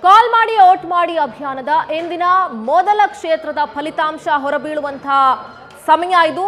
ಕಾಲ್ ಮಾಡಿ ಓಟ್ ಮಾಡಿ ಅಭಿಯಾನದ ಇಂದಿನ ಮೊದಲ ಕ್ಷೇತ್ರದ ಫಲಿತಾಂಶ ಹೊರಬೀಳುವಂತಹ ಸಮಯ ಇದು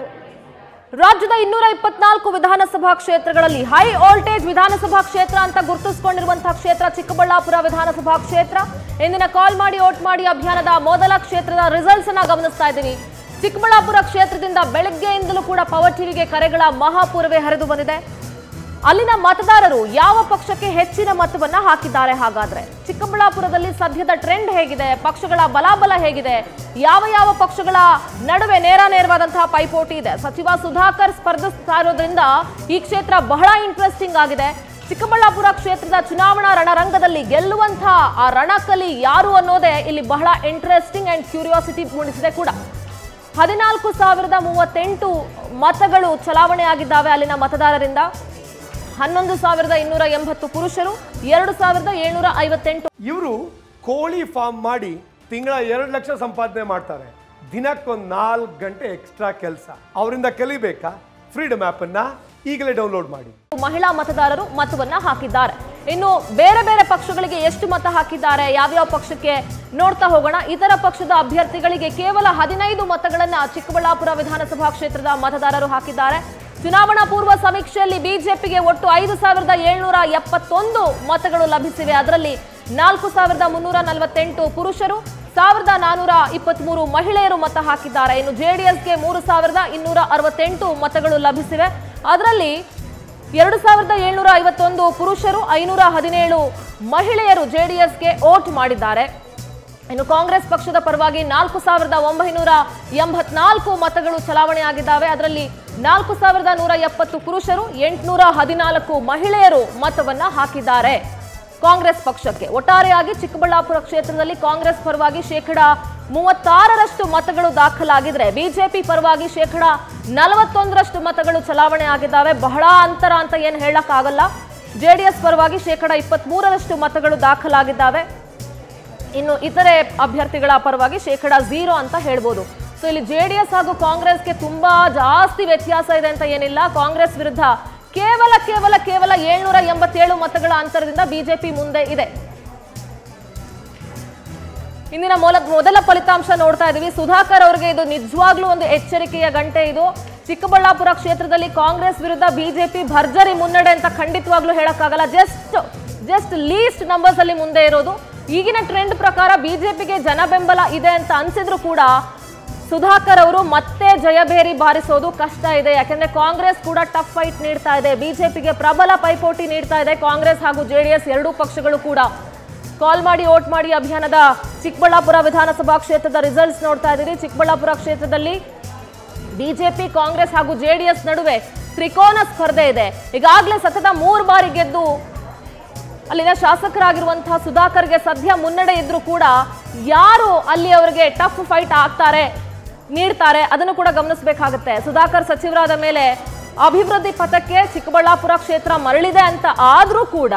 ರಾಜ್ಯದ ಇನ್ನೂರ ಇಪ್ಪತ್ನಾಲ್ಕು ವಿಧಾನಸಭಾ ಕ್ಷೇತ್ರಗಳಲ್ಲಿ ಹೈ ವೋಲ್ಟೇಜ್ ವಿಧಾನಸಭಾ ಕ್ಷೇತ್ರ ಅಂತ ಗುರುತಿಸಿಕೊಂಡಿರುವಂತಹ ಕ್ಷೇತ್ರ ಚಿಕ್ಕಬಳ್ಳಾಪುರ ವಿಧಾನಸಭಾ ಕ್ಷೇತ್ರ ಇಂದಿನ ಕಾಲ್ ಮಾಡಿ ಓಟ್ ಮಾಡಿ ಅಭಿಯಾನದ ಮೊದಲ ಕ್ಷೇತ್ರದ ರಿಸಲ್ಟ್ಸ್ ಅನ್ನ ಗಮನಿಸ್ತಾ ಇದ್ದೀವಿ ಚಿಕ್ಕಬಳ್ಳಾಪುರ ಕ್ಷೇತ್ರದಿಂದ ಬೆಳಗ್ಗೆಯಿಂದಲೂ ಕೂಡ ಪವರ್ ಟಿವಿಗೆ ಕರೆಗಳ ಮಹಾಪೂರ್ವೇ ಹರಿದು ಬಂದಿದೆ ಅಲ್ಲಿನ ಮತದಾರರು ಯಾವ ಪಕ್ಷಕ್ಕೆ ಹೆಚ್ಚಿನ ಮತವನ್ನ ಹಾಕಿದ್ದಾರೆ ಹಾಗಾದ್ರೆ ಚಿಕ್ಕಬಳ್ಳಾಪುರದಲ್ಲಿ ಸದ್ಯದ ಟ್ರೆಂಡ್ ಹೇಗಿದೆ ಪಕ್ಷಗಳ ಬಲಾಬಲ ಹೇಗಿದೆ ಯಾವ ಯಾವ ಪಕ್ಷಗಳ ನಡುವೆ ನೇರ ನೇರವಾದಂತಹ ಪೈಪೋಟಿ ಇದೆ ಸಚಿವ ಸುಧಾಕರ್ ಸ್ಪರ್ಧಿಸ್ತಾ ಇರೋದ್ರಿಂದ ಈ ಕ್ಷೇತ್ರ ಬಹಳ ಇಂಟ್ರೆಸ್ಟಿಂಗ್ ಆಗಿದೆ ಚಿಕ್ಕಬಳ್ಳಾಪುರ ಕ್ಷೇತ್ರದ ಚುನಾವಣಾ ರಣರಂಗದಲ್ಲಿ ಗೆಲ್ಲುವಂತಹ ಆ ರಣಕಲಿ ಯಾರು ಅನ್ನೋದೇ ಇಲ್ಲಿ ಬಹಳ ಇಂಟ್ರೆಸ್ಟಿಂಗ್ ಅಂಡ್ ಕ್ಯೂರಿಯಾಸಿಟಿ ಮೂಡಿಸಿದೆ ಕೂಡ ಹದಿನಾಲ್ಕು ಸಾವಿರದ ಮೂವತ್ತೆಂಟು ಮತಗಳು ಚಲಾವಣೆ ಆಗಿದ್ದಾವೆ ಅಲ್ಲಿನ ಮತದಾರರಿಂದ ಹನ್ನೊಂದು ಸಾವಿರದ ಇನ್ನೂರ ಎಂಬತ್ತು ಪುರುಷರು ಎರಡು ಸಾವಿರದ ಏಳ್ನೂರ ಐವತ್ತೆಂಟು ಇವರು ಕೋಳಿ ಫಾರ್ಮ್ ಮಾಡಿ ತಿಂಗಳ ಎರಡು ಲಕ್ಷ ಸಂಪಾದನೆ ಮಾಡ್ತಾರೆ ದಿನಕ್ಕೊಂದು ನಾಲ್ಕು ಗಂಟೆ ಎಕ್ಸ್ಟ್ರಾ ಕೆಲಸ ಅವರಿಂದ ಕಲಿಬೇಕಾ ಫ್ರೀಡಮ್ ಆ್ಯಪನ್ನು ಈಗಲೇ ಡೌನ್ಲೋಡ್ ಮಾಡಿ ಮಹಿಳಾ ಮತದಾರರು ಮತವನ್ನ ಹಾಕಿದ್ದಾರೆ ಇನ್ನು ಬೇರೆ ಬೇರೆ ಪಕ್ಷಗಳಿಗೆ ಎಷ್ಟು ಮತ ಹಾಕಿದ್ದಾರೆ ಯಾವ್ಯಾವ ಪಕ್ಷಕ್ಕೆ ನೋಡ್ತಾ ಹೋಗೋಣ ಇತರ ಪಕ್ಷದ ಅಭ್ಯರ್ಥಿಗಳಿಗೆ ಕೇವಲ ಹದಿನೈದು ಮತಗಳನ್ನ ಚಿಕ್ಕಬಳ್ಳಾಪುರ ವಿಧಾನಸಭಾ ಕ್ಷೇತ್ರದ ಮತದಾರರು ಹಾಕಿದ್ದಾರೆ ಚುನಾವಣಾ ಪೂರ್ವ ಸಮೀಕ್ಷೆಯಲ್ಲಿ ಬಿಜೆಪಿಗೆ ಒಟ್ಟು ಐದು ಸಾವಿರದ ಏಳ್ನೂರ ಎಪ್ಪತ್ತೊಂದು ಮತಗಳು ಲಭಿಸಿವೆ ಅದರಲ್ಲಿ ನಾಲ್ಕು ಸಾವಿರದ ಮುನ್ನೂರ ನಲವತ್ತೆಂಟು ಪುರುಷರು ಸಾವಿರದ ನಾನೂರ ಇಪ್ಪತ್ಮೂರು ಮಹಿಳೆಯರು ಮತ ಹಾಕಿದ್ದಾರೆ ಇನ್ನು ಜೆಡಿಎಸ್ಗೆ ಮೂರು ಸಾವಿರದ ಇನ್ನೂರ ಅರವತ್ತೆಂಟು ಮತಗಳು ಲಭಿಸಿವೆ ಅದರಲ್ಲಿ ಎರಡು ಸಾವಿರದ ಏಳ್ನೂರ ಐವತ್ತೊಂದು ಪುರುಷರು ಐನೂರ ಹದಿನೇಳು ಮಹಿಳೆಯರು ಜೆಡಿಎಸ್ಗೆ ವೋಟ್ ಮಾಡಿದ್ದಾರೆ ಇನ್ನು ಕಾಂಗ್ರೆಸ್ ಪಕ್ಷದ ಪರವಾಗಿ ನಾಲ್ಕು ಸಾವಿರದ ಒಂಬೈನೂರ ಎಂಬತ್ನಾಲ್ಕು ಮತಗಳು ಚಲಾವಣೆ ಆಗಿದ್ದಾವೆ ಅದರಲ್ಲಿ ನಾಲ್ಕು ಸಾವಿರದ ನೂರ ಎಪ್ಪತ್ತು ಪುರುಷರು ಎಂಟುನೂರ ಹದಿನಾಲ್ಕು ಮಹಿಳೆಯರು ಮತವನ್ನ ಹಾಕಿದ್ದಾರೆ ಕಾಂಗ್ರೆಸ್ ಪಕ್ಷಕ್ಕೆ ಒಟ್ಟಾರೆಯಾಗಿ ಚಿಕ್ಕಬಳ್ಳಾಪುರ ಕ್ಷೇತ್ರದಲ್ಲಿ ಕಾಂಗ್ರೆಸ್ ಪರವಾಗಿ ಶೇಕಡ ಮೂವತ್ತಾರರಷ್ಟು ಮತಗಳು ದಾಖಲಾಗಿದ್ರೆ ಬಿಜೆಪಿ ಪರವಾಗಿ ಶೇಕಡ ನಲವತ್ತೊಂದರಷ್ಟು ಮತಗಳು ಚಲಾವಣೆ ಆಗಿದ್ದಾವೆ ಬಹಳ ಅಂತರ ಅಂತ ಏನು ಹೇಳಕ್ಕಾಗಲ್ಲ ಜೆಡಿಎಸ್ ಪರವಾಗಿ ಶೇಕಡ ಇಪ್ಪತ್ಮೂರರಷ್ಟು ಮತಗಳು ದಾಖಲಾಗಿದ್ದಾವೆ ಇನ್ನು ಇತರೆ ಅಭ್ಯರ್ಥಿಗಳ ಪರವಾಗಿ ಶೇಕಡ ಝೀರೋ ಅಂತ ಹೇಳ್ಬೋದು ಸೊ ಇಲ್ಲಿ ಜೆಡಿಎಸ್ ಹಾಗೂ ಕಾಂಗ್ರೆಸ್ಗೆ ತುಂಬಾ ಜಾಸ್ತಿ ವ್ಯತ್ಯಾಸ ಇದೆ ಅಂತ ಏನಿಲ್ಲ ಕಾಂಗ್ರೆಸ್ ವಿರುದ್ಧ ಕೇವಲ ಕೇವಲ ಕೇವಲ ಏಳ್ನೂರ ಎಂಬತ್ತೇಳು ಮತಗಳ ಅಂತರದಿಂದ ಬಿಜೆಪಿ ಮುಂದೆ ಇದೆ ಇಂದಿನ ಮೊಲ ಮೊದಲ ಫಲಿತಾಂಶ ನೋಡ್ತಾ ಇದೀವಿ ಸುಧಾಕರ್ ಅವರಿಗೆ ಇದು ನಿಜವಾಗ್ಲೂ ಒಂದು ಎಚ್ಚರಿಕೆಯ ಗಂಟೆ ಇದು ಚಿಕ್ಕಬಳ್ಳಾಪುರ ಕ್ಷೇತ್ರದಲ್ಲಿ ಕಾಂಗ್ರೆಸ್ ವಿರುದ್ಧ ಬಿಜೆಪಿ ಭರ್ಜರಿ ಮುನ್ನಡೆ ಅಂತ ಖಂಡಿತವಾಗ್ಲೂ ಹೇಳಕ್ಕಾಗಲ್ಲ ಜಸ್ಟ್ ಜಸ್ಟ್ ಲೀಸ್ಟ್ ನಂಬರ್ಸ್ ಅಲ್ಲಿ ಮುಂದೆ ಇರೋದು ಈಗಿನ ಟ್ರೆಂಡ್ ಪ್ರಕಾರ ಬಿಜೆಪಿಗೆ ಜನ ಬೆಂಬಲ ಇದೆ ಅಂತ ಅನ್ಸಿದ್ರು ಕೂಡ ಸುಧಾಕರ್ ಅವರು ಮತ್ತೆ ಜಯಭೇರಿ ಬಾರಿಸೋದು ಕಷ್ಟ ಇದೆ ಯಾಕಂದ್ರೆ ಕಾಂಗ್ರೆಸ್ ಕೂಡ ಟಫ್ ಫೈಟ್ ನೀಡ್ತಾ ಇದೆ ಬಿಜೆಪಿಗೆ ಪ್ರಬಲ ಪೈಪೋಟಿ ನೀಡ್ತಾ ಇದೆ ಕಾಂಗ್ರೆಸ್ ಹಾಗೂ ಜೆಡಿಎಸ್ ಎರಡೂ ಪಕ್ಷಗಳು ಕೂಡ ಕಾಲ್ ಮಾಡಿ ಓಟ್ ಮಾಡಿ ಅಭಿಯಾನದ ಚಿಕ್ಕಬಳ್ಳಾಪುರ ವಿಧಾನಸಭಾ ಕ್ಷೇತ್ರದ ರಿಸಲ್ಟ್ಸ್ ನೋಡ್ತಾ ಇದ್ದೀರಿ ಚಿಕ್ಕಬಳ್ಳಾಪುರ ಕ್ಷೇತ್ರದಲ್ಲಿ ಬಿಜೆಪಿ ಕಾಂಗ್ರೆಸ್ ಹಾಗೂ ಜೆಡಿಎಸ್ ನಡುವೆ ತ್ರಿಕೋನ ಸ್ಪರ್ಧೆ ಇದೆ ಈಗಾಗಲೇ ಸತತ ಮೂರು ಬಾರಿ ಗೆದ್ದು ಅಲ್ಲಿನ ಶಾಸಕರಾಗಿರುವಂತಹ ಸುಧಾಕರ್ಗೆ ಸದ್ಯ ಮುನ್ನಡೆ ಇದ್ರೂ ಕೂಡ ಯಾರು ಅಲ್ಲಿ ಅವರಿಗೆ ಟಫ್ ಫೈಟ್ ಆಗ್ತಾರೆ ನೀಡ್ತಾರೆ ಅದನ್ನು ಕೂಡ ಗಮನಿಸಬೇಕಾಗುತ್ತೆ ಸುಧಾಕರ್ ಸಚಿವರಾದ ಮೇಲೆ ಅಭಿವೃದ್ಧಿ ಪಥಕ್ಕೆ ಚಿಕ್ಕಬಳ್ಳಾಪುರ ಕ್ಷೇತ್ರ ಮರಳಿದೆ ಅಂತ ಆದ್ರೂ ಕೂಡ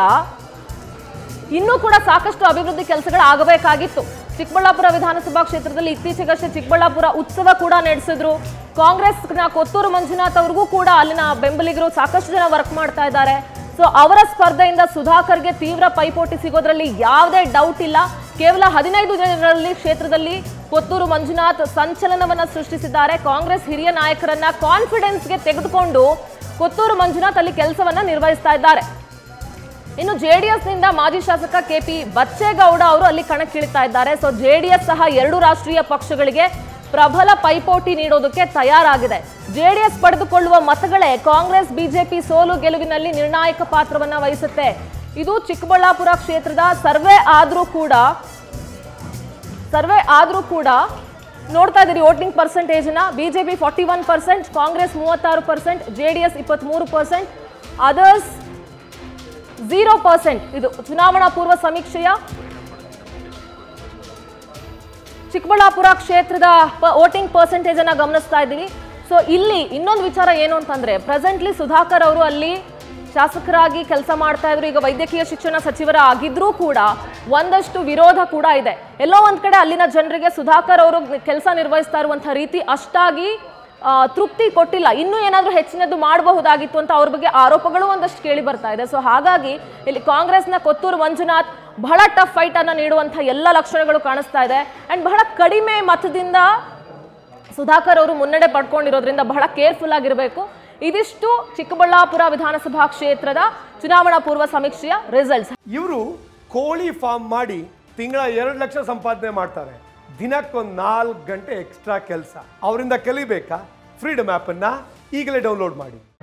ಇನ್ನೂ ಕೂಡ ಸಾಕಷ್ಟು ಅಭಿವೃದ್ಧಿ ಕೆಲಸಗಳು ಆಗಬೇಕಾಗಿತ್ತು ಚಿಕ್ಕಬಳ್ಳಾಪುರ ವಿಧಾನಸಭಾ ಕ್ಷೇತ್ರದಲ್ಲಿ ಇತ್ತೀಚೆಗಷ್ಟೇ ಚಿಕ್ಕಬಳ್ಳಾಪುರ ಉತ್ಸವ ಕೂಡ ನಡೆಸಿದ್ರು ಕಾಂಗ್ರೆಸ್ನ ಕೊತ್ತೂರು ಮಂಜುನಾಥ್ ಅವ್ರಿಗೂ ಕೂಡ ಅಲ್ಲಿನ ಬೆಂಬಲಿಗರು ಸಾಕಷ್ಟು ಜನ ವರ್ಕ್ ಮಾಡ್ತಾ ಇದ್ದಾರೆ ಸೊ ಅವರ ಸ್ಪರ್ಧೆಯಿಂದ ಸುಧಾಕರ್ಗೆ ತೀವ್ರ ಪೈಪೋಟಿ ಸಿಗೋದ್ರಲ್ಲಿ ಯಾವುದೇ ಡೌಟ್ ಇಲ್ಲ ಕೇವಲ ಹದಿನೈದು ಜನರಲ್ಲಿ ಕ್ಷೇತ್ರದಲ್ಲಿ ಕೊತ್ತೂರು ಮಂಜುನಾಥ್ ಸಂಚಲನವನ್ನ ಸೃಷ್ಟಿಸಿದ್ದಾರೆ ಕಾಂಗ್ರೆಸ್ ಹಿರಿಯ ನಾಯಕರನ್ನ ಕಾನ್ಫಿಡೆನ್ಸ್ಗೆ ತೆಗೆದುಕೊಂಡು ಕೊತ್ತೂರು ಮಂಜುನಾಥ್ ಅಲ್ಲಿ ಕೆಲಸವನ್ನ ನಿರ್ವಹಿಸ್ತಾ ಇದ್ದಾರೆ ಇನ್ನು ಜೆಡಿಎಸ್ ನಿಂದ ಮಾಜಿ ಶಾಸಕ ಕೆಪಿ ಬಚ್ಚೇಗೌಡ ಅವರು ಅಲ್ಲಿ ಕಣಕ್ಕಿಳಿತಾ ಇದ್ದಾರೆ ಸೊ ಜೆಡಿಎಸ್ ಸಹ ಎರಡು ರಾಷ್ಟ್ರೀಯ ಪಕ್ಷಗಳಿಗೆ ಪ್ರಬಲ ಪೈಪೋಟಿ ನೀಡೋದಕ್ಕೆ ತಯಾರಾಗಿದೆ ಜೆಡಿಎಸ್ ಪಡೆದುಕೊಳ್ಳುವ ಮತಗಳೇ ಕಾಂಗ್ರೆಸ್ ಬಿಜೆಪಿ ಸೋಲು ಗೆಲುವಿನಲ್ಲಿ ನಿರ್ಣಾಯಕ ಪಾತ್ರವನ್ನ ವಹಿಸುತ್ತೆ ಇದು ಚಿಕ್ಕಬಳ್ಳಾಪುರ ಕ್ಷೇತ್ರದ ಸರ್ವೆ ಆದ್ರೂ ಕೂಡ ಸರ್ವೆ ಆದ್ರೂ ಕೂಡ ನೋಡ್ತಾ ಇದ್ದೀರಿ ವೋಟಿಂಗ್ ಪರ್ಸೆಂಟೇಜ್ ನ BJP forty one percent Congress ಮೂವತ್ತಾರು ಪರ್ಸೆಂಟ್ ಜೆಡಿಎಸ್ ಇಪ್ಪತ್ಮೂರು ಪರ್ಸೆಂಟ್ ಅದರ್ಸ್ ಝೀರೋ ಪರ್ಸೆಂಟ್ ಇದು ಚುನಾವಣಾ ಪೂರ್ವ ಸಮೀಕ್ಷೆಯ ಚಿಕ್ಕಬಳ್ಳಾಪುರ ಕ್ಷೇತ್ರದ ವೋಟಿಂಗ್ ಪರ್ಸೆಂಟೇಜ್ ಅನ್ನ ಗಮನಿಸ್ತಾ ಇದ್ದೀವಿ ಸೊ ಇಲ್ಲಿ ಇನ್ನೊಂದು ವಿಚಾರ ಏನು ಅಂತಂದ್ರೆ ಪ್ರೆಸೆಂಟ್ಲಿ ಸುಧಾಕರ್ ಅವರು ಅಲ್ಲಿ ಶಾಸಕರಾಗಿ ಕೆಲಸ ಮಾಡ್ತಾ ಇದ್ರು ಈಗ ವೈದ್ಯಕೀಯ ಶಿಕ್ಷಣ ಸಚಿವರ ಆಗಿದ್ರೂ ಕೂಡ ಒಂದಷ್ಟು ವಿರೋಧ ಕೂಡ ಇದೆ ಎಲ್ಲೋ ಒಂದ್ ಕಡೆ ಅಲ್ಲಿನ ಜನರಿಗೆ ಸುಧಾಕರ್ ಅವರು ಕೆಲಸ ನಿರ್ವಹಿಸ್ತಾ ಇರುವಂತಹ ರೀತಿ ಅಷ್ಟಾಗಿ ಆ, ತೃಪ್ತಿ ಕೊಟ್ಟಿಲ್ಲ ಇನ್ನೂ ಏನಾದರೂ ಹೆಚ್ಚಿನದ್ದು ಮಾಡಬಹುದಾಗಿತ್ತು ಅಂತ ಅವ್ರ ಬಗ್ಗೆ ಆರೋಪಗಳು ಒಂದಷ್ಟು ಕೇಳಿ ಬರ್ತಾ ಇದೆ ಸೊ ಹಾಗಾಗಿ ಇಲ್ಲಿ ಕಾಂಗ್ರೆಸ್ನ ಕೊತ್ತೂರು ಮಂಜುನಾಥ್ ಬಹಳ ಟಫ್ ಫೈಟ್ ಅನ್ನ ನೀಡುವಂತಹ ಎಲ್ಲ ಲಕ್ಷಣಗಳು ಕಾಣಿಸ್ತಾ ಇದೆ ಅಂಡ್ ಬಹಳ ಕಡಿಮೆ ಮತದಿಂದ ಸುಧಾಕರ್ ಅವರು ಮುನ್ನಡೆ ಪಡ್ಕೊಂಡಿರೋದ್ರಿಂದ ಬಹಳ ಕೇರ್ಫುಲ್ ಆಗಿರಬೇಕು ಇದಿಷ್ಟು ಚಿಕ್ಕಬಳ್ಳಾಪುರ ವಿಧಾನಸಭಾ ಕ್ಷೇತ್ರದ ಚುನಾವಣಾ ಪೂರ್ವ ಸಮೀಕ್ಷೆಯ ರಿಸಲ್ಟ್ಸ್ ಇವರು ಕೋಳಿ ಫಾರ್ಮ್ ಮಾಡಿ ತಿಂಗಳ ಎರಡು ಲಕ್ಷ ಸಂಪಾದನೆ ಮಾಡ್ತಾರೆ ದಿನಕ್ಕೊಂದು ನಾಲ್ಕು ಗಂಟೆ ಎಕ್ಸ್ಟ್ರಾ ಕೆಲಸ ಅವರಿಂದ ಕಲಿಬೇಕಾ ಫ್ರೀಡಮ್ ಆ್ಯಪನ್ನು ಈಗಲೇ ಡೌನ್ಲೋಡ್ ಮಾಡಿ